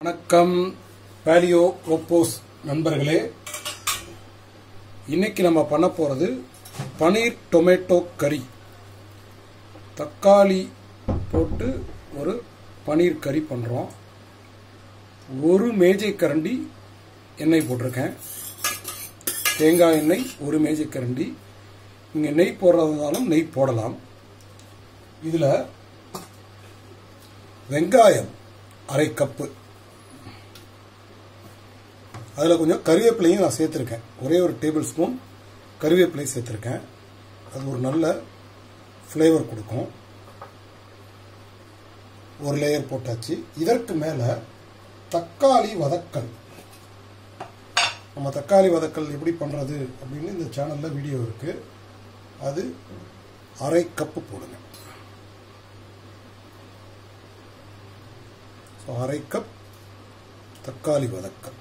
வணக்கம் பேலியோ ரோப்போஸ் நண்பர்களே இன்னைக்கு நம்ம பண்ண போகிறது பனீர் டொமேட்டோ கறி தக்காளி போட்டு ஒரு பனீர் கறி பண்ணுறோம் ஒரு மேஜை கரண்டி எண்ணெய் போட்டிருக்கேன் தேங்காய் எண்ணெய் ஒரு மேஜை கரண்டி நீங்கள் நெய் போடுறதுனாலும் நெய் போடலாம் இதில் வெங்காயம் அரை கப்பு அதில் கொஞ்சம் கருவேப்பிலையும் நான் சேர்த்துருக்கேன் ஒரே ஒரு டேபிள் ஸ்பூன் கருவேப்பிலையும் சேர்த்துருக்கேன் அது ஒரு நல்ல ஃப்ளேவர் கொடுக்கும் ஒரு லேயர் போட்டாச்சு இதற்கு மேலே தக்காளி வதக்கல் நம்ம தக்காளி வதக்கல் எப்படி பண்ணுறது அப்படின்னு இந்த சேனலில் வீடியோ இருக்குது அது அரை கப்பு போடுங்க ஸோ அரை கப் தக்காளி வதக்கல்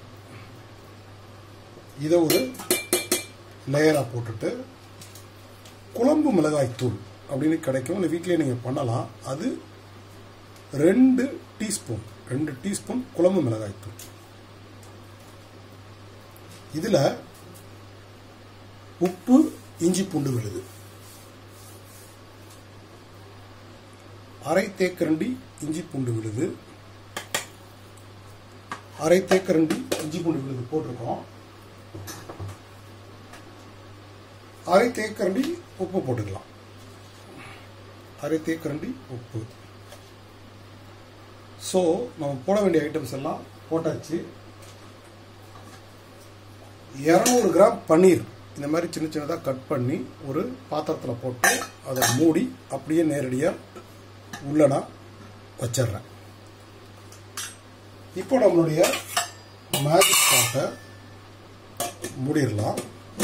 இதை ஒரு லேயராக போட்டுட்டு குழம்பு மிளகாய் தூள் அப்படின்னு கிடைக்கும் இல்லை வீட்டிலே நீங்கள் பண்ணலாம் அது ரெண்டு டீஸ்பூன் ரெண்டு டீஸ்பூன் குழம்பு மிளகாய் தூள் இதில் உப்பு இஞ்சி பூண்டு விழுது அரை தேக்கரண்டி இஞ்சி பூண்டு விழுது அரை தேக்கரண்டி இஞ்சி பூண்டு விழுது போட்டிருக்கோம் அரை தேக்கரண்டி உப்பு போட்டுக்கலாம் அரை தேக்கரண்டி உப்பு ஸோ நம்ம போட வேண்டிய ஐட்டம்ஸ் எல்லாம் போட்டாச்சு இரநூறு கிராம் பன்னீர் இந்த மாதிரி சின்ன சின்னதாக கட் பண்ணி ஒரு பாத்திரத்தில் போட்டு அதை மூடி அப்படியே நேரடியாக உள்ள நான் வச்சிடுறேன் இப்போ நம்மளுடைய மேஜிக் பாட்டை மூடிடலாம்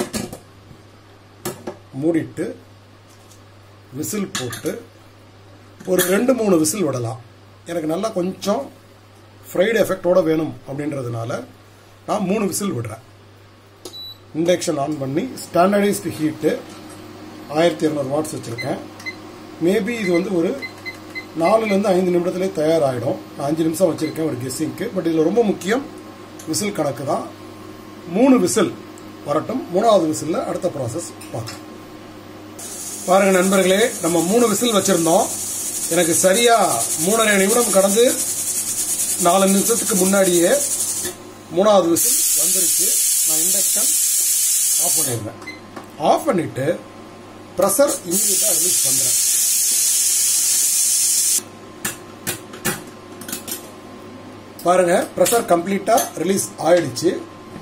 மூடிட்டு விசில் போட்டு ஒரு ரெண்டு மூணு விசில் விடலாம் எனக்கு நல்லா கொஞ்சம் ஃப்ரைடு எஃபெக்டோட வேணும் அப்படின்றதுனால நான் மூணு விசில் விடுறேன் இண்டக்ஷன் ஆன் பண்ணி ஸ்டாண்டர்டைஸ்டு ஹீட்டு ஆயிரத்தி இரநூறு வாட்ஸ் வச்சுருக்கேன் மேபி இது வந்து ஒரு நாலுலேருந்து ஐந்து நிமிடத்திலே தயாராகிடும் நான் அஞ்சு நிமிஷம் வச்சுருக்கேன் ஒரு கெஸ்ஸிங்க்கு பட் இதில் ரொம்ப முக்கியம் விசில் கணக்கு தான் மூணு விசில் வரட்டும் மூணாவது விசிலில் அடுத்த ப்ராசஸ் பார்க்கலாம் பாருங்கள் நண்பர்களே நம்ம மூணு விசில் வச்சுருந்தோம் எனக்கு சரியாக மூணரை நிமிடம் கடந்து நாலு நிமிஷத்துக்கு முன்னாடியே மூணாவது விசில் வந்துருச்சு நான் இண்டக்ஷன் ஆஃப் பண்ணிடுறேன் ஆஃப் பண்ணிவிட்டு ப்ரெஷர் இமீடியட்டாக ரிலீஸ் பண்ணுறேன் பாருங்க ப்ரெஷர் கம்ப்ளீட்டா ரிலீஸ் ஆயிடுச்சு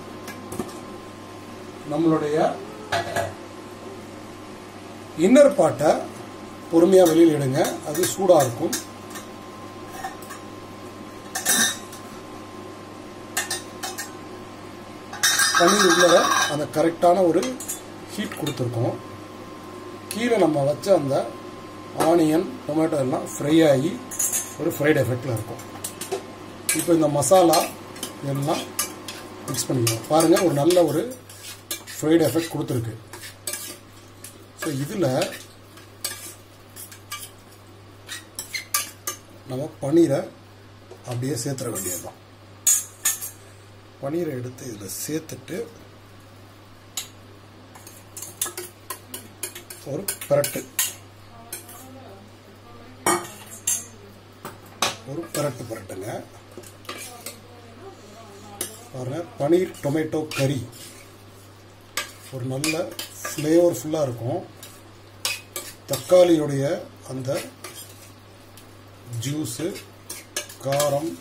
நம்மளுடைய இன்னர் பாட்டை பொறுமையா வெளியில் எடுங்க அது சூடா இருக்கும் பன்னீர் உள்ள அந்த கரெக்டான ஒரு ஹீட் கொடுத்துருக்கோம் கீழே நம்ம வச்ச அந்த ஆனியன் டொமேட்டோ எல்லாம் ஃப்ரை ஆகி ஒரு ஃப்ரைட் எஃபெக்டில் இருக்கும் இப்போ இந்த மசாலா இதெல்லாம் மிக்ஸ் பண்ணிக்கலாம் பாருங்கள் ஒரு நல்ல ஒரு ஃப்ரைட் எஃபெக்ட் கொடுத்துருக்கு ஸோ இதில் நம்ம பன்னீரை அப்படியே சேர்த்துட வேண்டியது தான் பன்னீரை எடுத்து இதில் சேர்த்துட்டு ஒரு பரட்டு ஒரு பரட்டு பரட்டுங்க பாருங்க பனீர் டொமேட்டோ கறி ஒரு நல்ல ஃப்ளேவர்ஃபுல்லாக இருக்கும் தக்காளியுடைய அந்த ஜூஸு காரம்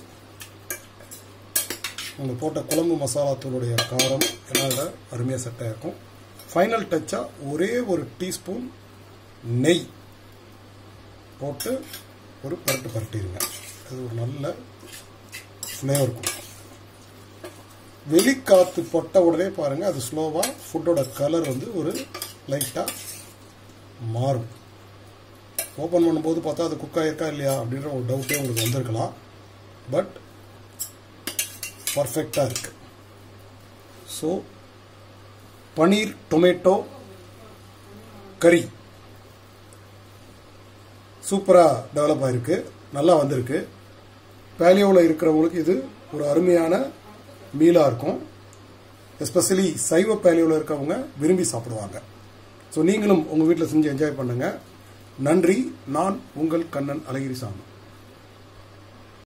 அவங்க போட்ட குழம்பு மசாலா தூளுடைய காரம் எல்லாம் இதில் அருமையாக செட் ஆகிருக்கும் ஃபைனல் டச்சாக ஒரே ஒரு டீஸ்பூன் நெய் போட்டு ஒரு பரட்டு பரட்டிடுங்க அது ஒரு நல்ல ஃப்ளேவர் கொடுக்கும் வெளிக்காத்து பொட்ட உடனே பாருங்க அது ஸ்லோவாக ஃபுட்டோட கலர் வந்து ஒரு லைட்டாக மாறும் ஓப்பன் பண்ணும்போது பார்த்தா அது குக் ஆகிருக்கா இல்லையா அப்படின்ற ஒரு டவுட்டே உங்களுக்கு வந்திருக்கலாம் பட் பர்ஃபெக்டாக இருக்கு ஸோ பனீர் டொமேட்டோ கறி சூப்பராக டெவலப் ஆயிருக்கு நல்லா வந்திருக்கு பேலியோவில் இருக்கிறவங்களுக்கு இது ஒரு அருமையான மீலாக இருக்கும் எஸ்பெஷலி சைவ பேலியோவில் இருக்கவங்க விரும்பி சாப்பிடுவாங்க ஸோ நீங்களும் உங்கள் வீட்டில் செஞ்சு என்ஜாய் பண்ணுங்கள் நன்றி நான் உங்கள் கண்ணன் அழகிரிசாமி